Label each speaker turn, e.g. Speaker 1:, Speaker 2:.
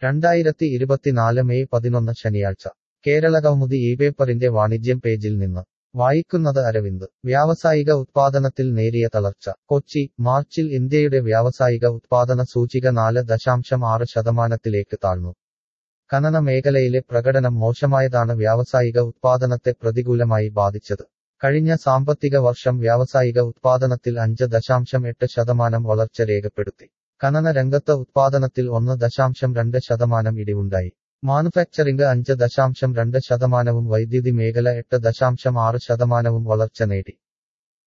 Speaker 1: രണ്ടായിരത്തി ഇരുപത്തിനാല് മെയ് പതിനൊന്ന് ശനിയാഴ്ച കേരള കൗമുദി ഈ പേപ്പറിന്റെ വാണിജ്യം പേജിൽ നിന്ന് വായിക്കുന്നത് അരവിന്ദ് വ്യാവസായിക ഉത്പാദനത്തിൽ നേരിയ തളർച്ച കൊച്ചി മാർച്ചിൽ ഇന്ത്യയുടെ വ്യാവസായിക ഉത്പാദന സൂചിക നാല് ദശാംശം ആറ് ശതമാനത്തിലേക്ക് താഴ്ന്നു ഖനന മേഖലയിലെ പ്രകടനം മോശമായതാണ് വ്യാവസായിക ഉത്പാദനത്തെ പ്രതികൂലമായി ബാധിച്ചത് കഴിഞ്ഞ സാമ്പത്തിക വർഷം വ്യാവസായിക ഉത്പാദനത്തിൽ അഞ്ച് ദശാംശം എട്ട് ശതമാനം വളർച്ച രേഖപ്പെടുത്തി ഖനന രംഗത്ത് ഉത്പാദനത്തിൽ ഒന്ന് ദശാംശം രണ്ട് ശതമാനം ഇടിവുണ്ടായി മാനുഫാക്ചറിംഗ് അഞ്ച് ദശാംശം രണ്ട് ശതമാനവും വൈദ്യുതി മേഖല എട്ട് ദശാംശം ആറ് ശതമാനവും വളർച്ച നേടി